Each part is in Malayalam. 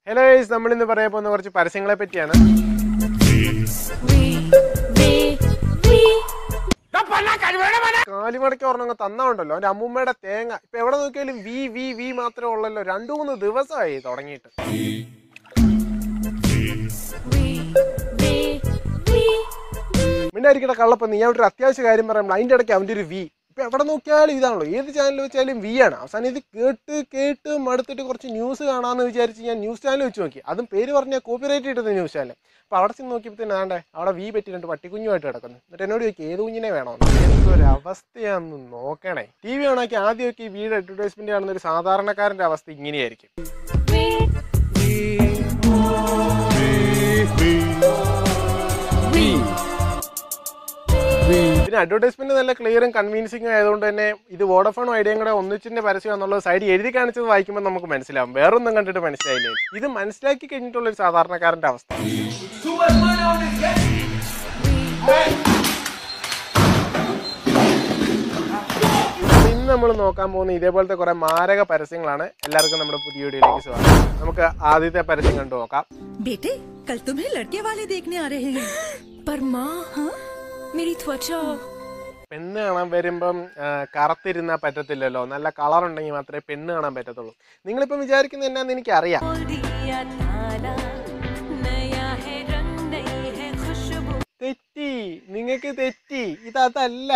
ഹലോ ഗൈസ് നമ്മൾ ഇന്ന് പറയാൻ പോകുന്ന കുറച്ച് പരസ്യങ്ങളെ പറ്റിയാണ് കാലിമടക്ക് ഒരെണ്ണം തന്നുണ്ടല്ലോ അവന്റെ അമ്മൂമ്മയുടെ തേങ്ങ ഇപ്പൊ എവിടെ നോക്കിയാലും വി വി വി മാത്രമേ ഉള്ളല്ലോ രണ്ടു മൂന്ന് ദിവസമായി തുടങ്ങിയിട്ട് മിണ്ടായിരിക്കട്ടെ കള്ളപ്പം നീ അവിടെ ഒരു അത്യാവശ്യ കാര്യം പറയുമ്പോൾ അതിന്റെ ഇടയ്ക്ക് അവന്റെ ഒരു വി ഇപ്പൊ എവിടെ നോക്കിയാലും ഇതാണല്ലോ ഏത് ചാനൽ വെച്ചാലും വി ആണ് അവസാനം ഇത് കേട്ട് കേട്ട് മടുത്തിട്ട് കുറച്ച് ന്യൂസ് കാണാമെന്ന് വിചാരിച്ച് ഞാൻ ന്യൂസ് ചാനൽ വെച്ച് നോക്കി അതും പേര് പറഞ്ഞാൽ കോപ്പിറൈറ്റ് കിട്ടുന്ന ന്യൂസ് ചാനൽ അപ്പൊ അവിടെ ചെന്ന് നോക്കിയപ്പോൾ തന്നെ ആണ്ടേ അവിടെ വി പറ്റി രണ്ട് പട്ടിക്കുഞ്ഞുമായിട്ട് കിടക്കുന്നു എന്നിട്ട് എന്നോട് ചോദിക്കും ഏത് കുഞ്ഞിനെ വേണോ എന്തൊരു അവസ്ഥയാന്ന് നോക്കണേ ടി വി ആണെങ്കിൽ ആദ്യമൊക്കെ ഈ വീട് അഡ്വർടൈസ്മെന്റ് കാണുന്ന ഒരു സാധാരണക്കാരന്റെ അവസ്ഥ ഇങ്ങനെയായിരിക്കും ഇതിന് അഡ്വർടൈസ്മെന്റ് നല്ല ക്ലിയറും കൺവീൻസിംഗും ആയതുകൊണ്ട് തന്നെ ഇത് വോഡഫോൺ ഐഡിയയും കൂടെ ഒന്നിച്ചിന്റെ പരസ്യം എന്നുള്ളത് സൈഡ് എഴുതി കാണിച്ചത് വായിക്കുമ്പോൾ നമുക്ക് മനസ്സിലാവും വേറൊന്നും കണ്ടിട്ട് മനസ്സിലായില്ലേ ഇത് മനസ്സിലാക്കി കഴിഞ്ഞിട്ടുള്ള ഒരു സാധാരണക്കാരന്റെ അവസ്ഥ അപ്പൊ ഇന്ന് നമ്മൾ നോക്കാൻ പോകുന്ന ഇതേപോലത്തെ കുറെ മാരക പരസ്യങ്ങളാണ് എല്ലാവർക്കും നമ്മുടെ പുതിയ വീഡിയോയിലേക്ക് സ്വാഗതം നമുക്ക് ആദ്യത്തെ പരസ്യം കണ്ടു നോക്കാം बेटे कल तुम्हें लड़के वाले देखने आ रहे हैं पर माँ हाँ मेरी त्वचा പെണ്ണ് കാണാൻ വരുമ്പം ആ, കറുത്തിരുന്നാ പറ്റത്തില്ലല്ലോ നല്ല കളർ ഉണ്ടെങ്കിൽ മാത്രമേ പെണ്ണ് കാണാൻ പറ്റത്തുള്ളൂ നിങ്ങളിപ്പം വിചാരിക്കുന്നത് എന്നാന്ന് എനിക്കറിയാം बोल दिया ताला नया है रंग नई है खुशबू തെറ്റി നിങ്ങൾക്ക് തെറ്റി ഇതല്ല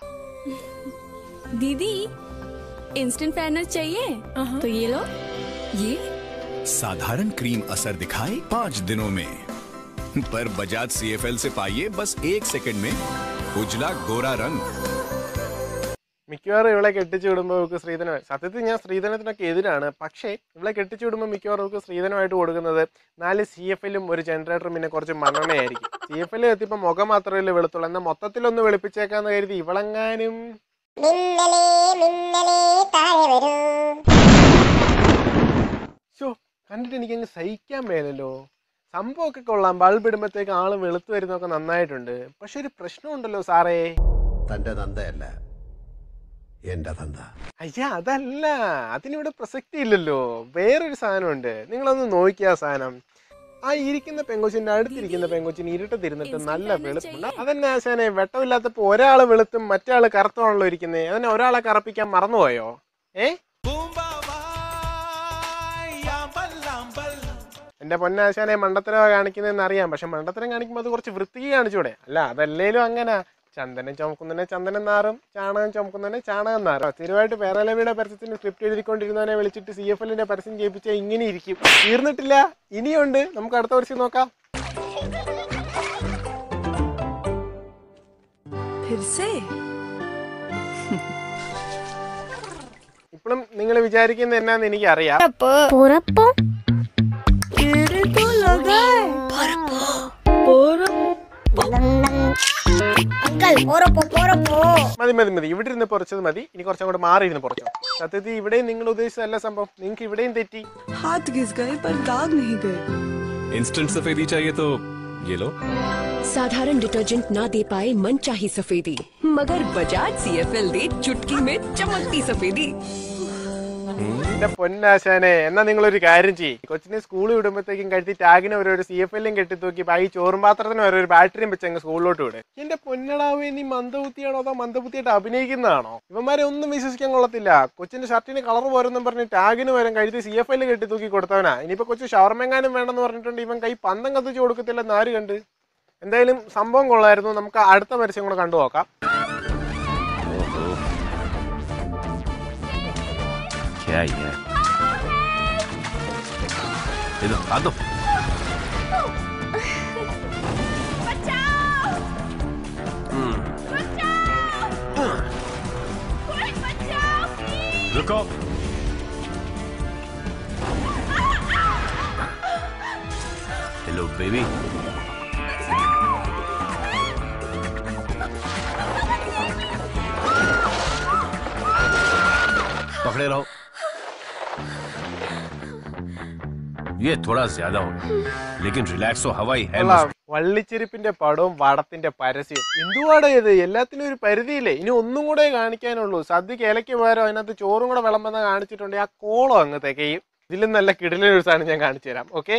दीदी इंस्टेंट पैनल चाहिए तो ये लो ये साधारण क्रीम असर दिखाए पाँच दिनों में पर बजाज सीएफएल से पाइए बस एक सेकंड में उजला गोरा रंग മിക്കവാറും ഇവളെ കെട്ടിച്ചു വിടുമ്പോൾ ഇവർക്ക് സ്ത്രീധനം സത്യത്തിൽ ഞാൻ സ്ത്രീധനത്തിനൊക്കെ എതിരാണ് പക്ഷേ ഇവളെ കെട്ടിച്ചു വിടുമ്പോൾ മിക്കവാറും ഇവർക്ക് സ്ത്രീധനമായിട്ട് കൊടുക്കുന്നത് നാല് സി എഫ് എല്ലും ഒരു ജനറേറ്ററും പിന്നെ കുറച്ച് മണ്ണെണ്ണയായിരിക്കും സി എഫ് എൽ എത്തിയപ്പോൾ മുഖം മാത്രമല്ലേ വെളുത്തുള്ളൂ എന്നാൽ മൊത്തത്തിലൊന്ന് വെളുപ്പിച്ചേക്കാന്ന് കരുതി ഇവളെങ്ങാനും മിന്നലേ മിന്നലേ താഴെ വരൂ ഷോ കണ്ടിട്ട് എനിക്കങ്ങ് സഹിക്കാൻ മേലല്ലോ സംഭവമൊക്കെ കൊള്ളാം ബൾബ് ഇടുമ്പോഴത്തേക്ക് ആള് വെളുത്തു വരുന്നൊക്കെ നന്നായിട്ടുണ്ട് പക്ഷെ ഒരു പ്രശ്നമുണ്ടല്ലോ സാറേ തന്റെ തന്തയല്ല എന്റെ തന്ത അയ്യാ അതല്ല അതിനിവിടെ പ്രസക്തി ഇല്ലല്ലോ വേറൊരു സാധനമുണ്ട് നിങ്ങളൊന്ന് നോക്കിയ ആ സാധനം ആ ഇരിക്കുന്ന പെങ്കൊച്ചിന്റെ അടുത്തിരിക്കുന്ന പെങ്കൊച്ചിന് ഇരുട്ടത്തിരുന്നിട്ട് നല്ല വെളുപ്പുണ്ട് അതന്നെ ആശാനെ വെട്ടമില്ലാത്തപ്പോ ഒരാള് വെളുത്തും മറ്റേ ആള് കറുത്താണല്ലോ ഇരിക്കുന്നത് അതന്നെ ഒരാളെ കറപ്പിക്കാൻ മറന്നുപോയോ ഏ എന്റെ പൊന്നാശാനെ മണ്ടത്തരം കാണിക്കുന്നതെന്ന് അറിയാം പക്ഷെ മണ്ടത്തരം കാണിക്കുമ്പോൾ അത് കുറച്ച് വൃത്തിക്ക് കാണിച്ചൂടെ അല്ല അതല്ലേലും അങ്ങനെ ചന്ദനം ചുമക്കുന്നതിനെ ചന്ദനം നാറും ചാണകം ചുമക്കുന്നതിനെ ചാണകം നാറും സ്ഥിരമായിട്ട് പേരലവിയുടെ പരസ്യത്തിന് സ്ക്രിപ്റ്റ് എഴുതിക്കൊണ്ടിരുന്നവനെ വിളിച്ചിട്ട് സി എഫ് എല്ലിന്റെ പരസ്യം ചെയ്യിപ്പിച്ചാൽ ഇങ്ങനെ ഇരിക്കും തീർന്നിട്ടില്ല ഇനിയുണ്ട് നമുക്ക് അടുത്ത പരസ്യം നോക്കാം फिर से ഇപ്പോഴും നിങ്ങൾ വിചാരിക്കുന്നത് എന്നാന്ന് എനിക്കറിയാം പുറപ്പം അങ്കിൾ പോറപ്പോ പോറപ്പോ മതി മതി മതി ഇവിടെ ഇരുന്ന് പൊറച്ചത് മതി ഇനി കുറച്ചും കൂടെ മാറി ഇരുന്ന് പൊറച്ചോ സത്യത്തിൽ ഇവിടെയും നിങ്ങൾ ഉദ്ദേശിച്ചതല്ല സംഭവം നിങ്ങൾക്ക് ഇവിടെയും തെറ്റി हाथ घिस गए पर दाग नहीं गए इंस्टेंट सफेदी चाहिए तो ये लो साधारण डिटर्जेंट ना दे पाए मन चाही सफेदी मगर बजाज सीएफएल दे चुटकी में चमकती सफेदी എന്റെ പൊന്നാശാനെ എന്നാ നിങ്ങളൊരു കാര്യം ചെയ്യും കൊച്ചിനെ സ്കൂളിൽ വിടുമ്പോഴത്തേക്കും കഴുത്തി ടാഗിന് ഒരു ഒരു സി എഫ് എല്ലും കെട്ടി തൂക്കി ഈ ചോറും പാത്രത്തിന് വരെ ഒരു ബാറ്ററിയും വെച്ച് അങ്ങ് സ്കൂളിലോട്ട് വിട് എന്റെ പൊന്നടാവേ നീ മന്ദബുദ്ധിയാണോ അതോ മന്ദബുദ്ധിയായിട്ട് അഭിനയിക്കുന്നതാണോ ഇവന്മാരെ ഒന്നും വിശ്വസിക്കാൻ കൊള്ളത്തില്ല കൊച്ചിന്റെ ഷർട്ടിന് കളർ പോരെന്നും പറഞ്ഞ് ടാഗിന് വരും കഴുത്തി സി എഫ് എല്ല് കെട്ടി തൂക്കി കൊടുത്തവനാ ഇനിയിപ്പോ കൊച്ചു ഷവർമെങ്ങാനും വേണമെന്ന് പറഞ്ഞിട്ടുണ്ട് ഇവൻ കൈ പന്തം കത്തിച്ച് കൊടുക്കത്തില്ലെന്ന് ആര് കണ്ട് എന്തായാലും സംഭവം കൊള്ളായിരുന്നു നമുക്ക് അടുത്ത പരസ്യം കൂടെ കണ്ടു നോക്കാം क्या ये इधर आ दो रुको हेलो बेबी पकड़े रहो ये थोड़ा ज्यादा हो लेकिन रिलैक्स हो हवाई है കൊള്ളാം. വള്ളിച്ചെരുപ്പിന്റെ പടവും വടത്തിന്റെ പരസ്യവും എന്തുവാടാ ഇത് എല്ലാത്തിനും ഒരു പരിധിയില്ലേ ഇനി ഒന്നും കൂടെ കാണിക്കാനുള്ളൂ സദ്യക്ക് ഇലയ്ക്ക് പകരം അതിനകത്ത് ചോറും കൂടെ വിളമ്പെന്ന് കാണിച്ചിട്ടുണ്ടെങ്കിൽ ആ കോളം അങ്ങ് തികയും ഇതിലും നല്ല കിടിലൻ ഒരു സാധനം ഞാൻ കാണിച്ചു തരാം ഓക്കെ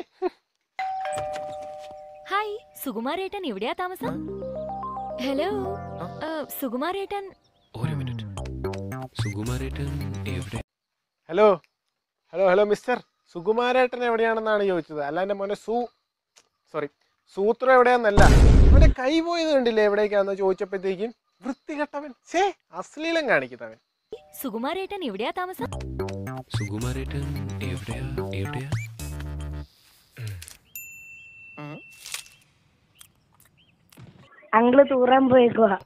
ഹായ് സുകുമാരേട്ടൻ എവിടെയാ താമസം ഹലോ ഏ, സുകുമാരേട്ടൻ ഒരു മിനിറ്റ് സുകുമാരേട്ടൻ എവിടെ ഹലോ ഹലോ ഹലോ മിസ്റ്റർ സുകുമാരേട്ടൻ എവിടെയാണെന്നാണ് ചോദിച്ചത് അല്ല എൻ്റെ മോനെ സൂ സോറി സൂത്രം എവിടെയാന്നല്ല അവൻ്റെ കൈ പോയത് കണ്ടില്ലേ എവിടേക്കാന്ന് ചോദിച്ചപ്പോഴത്തേക്കും വൃത്തികെട്ടവൻ ഛേ അശ്ലീലം കാണിക്കുന്നവൻ സുകുമാരേട്ടൻ എവിടെയാ താമസം സുകുമാരേട്ടൻ എവിടെയാ എവിടെയാ അങ്കിള് തൂറാൻ പോയേക്കുവാ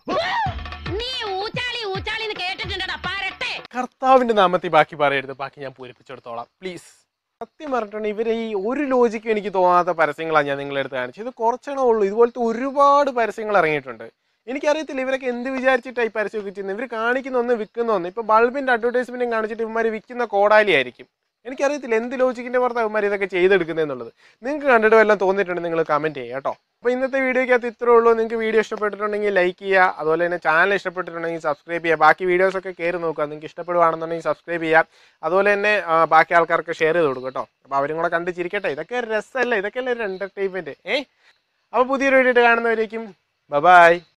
കർത്താവിന്റെ നാമത്തിൽ ബാക്കി പറയരുത് ബാക്കി ഞാൻ പൂരിപ്പിച്ചെടുത്തോളാം പ്ലീസ് സത്യം പറഞ്ഞിട്ടുണ്ട് ഇവരെ ഈ ഒരു ലോജിക്കും എനിക്ക് തോന്നാത്ത പരസ്യങ്ങളാണ് ഞാൻ നിങ്ങളെ അടുത്ത് കാണിച്ചത് ഇത് കുറച്ചെണ്ണേ ഉള്ളൂ ഇതുപോലത്തെ ഒരുപാട് പരസ്യങ്ങൾ ഇറങ്ങിയിട്ടുണ്ട് എനിക്കറിയത്തില്ല ഇവരൊക്കെ എന്ത് വിചാരിച്ചിട്ടാണ് ഈ പരസ്യമൊക്കെ ചെയ്യുന്നത് ഇവർ കാണിക്കുന്ന ഒന്ന് വിൽക്കുന്ന ഒന്ന് ഇപ്പൊ ബൾബിന്റെ അഡ്വർടൈസ്മെന്റും കാണിച്ചിട്ട് ഇവന്മാർ വിൽക്കുന്ന കോടാലി ആയിരിക്കും എനിക്കറിയത്തില്ല എന്ത് ലോജിക്കിന്റെ പുറത്ത് അവന്മാർ ഇതൊക്കെ ചെയ്തെടുക്കുന്നതെന്നുള്ളത് നിങ്ങൾക്ക് കണ്ടിട്ട് വല്ലതും തോന്നിയിട്ടുണ്ട് നിങ്ങൾ കമന്റ് ചെയ്യുക കേട്ടോ അപ്പോൾ ഇന്നത്തെ വീഡിയോക്കകത്ത് ഇത്രേ ഉള്ളൂ നിങ്ങൾക്ക് വീഡിയോ ഇഷ്ടപ്പെട്ടിട്ടുണ്ടെങ്കിൽ ലൈക്ക് ചെയ്യുക അതുപോലെ തന്നെ ചാനൽ ഇഷ്ടപ്പെട്ടിട്ടുണ്ടെങ്കിൽ സബ്സ്ക്രൈബ് ചെയ്യുക ബാക്കി വീഡിയോസൊക്കെ കയറി നോക്കുക നിങ്ങൾക്ക് ഇഷ്ടപ്പെടുവാണെന്നുണ്ടെങ്കിൽ സബ്സ്ക്രൈബ് ചെയ്യുക അതുപോലെ തന്നെ ആ, ബാക്കി ആൾക്കാർക്ക് ഷെയർ ചെയ്ത് കൊടുക്കും കേട്ടോ അപ്പോൾ അവരും കൂടെ കണ്ട് ചിരിക്കട്ടെ ഇതൊക്കെ ഒരു രസമല്ലേ ഇതൊക്കെ അല്ലേ ഒരു എൻ്റർടൈൻമെൻറ്റ് ഏ അപ്പോൾ പുതിയൊരു വീഡിയോ കാണുന്നവരേക്കും ബൈ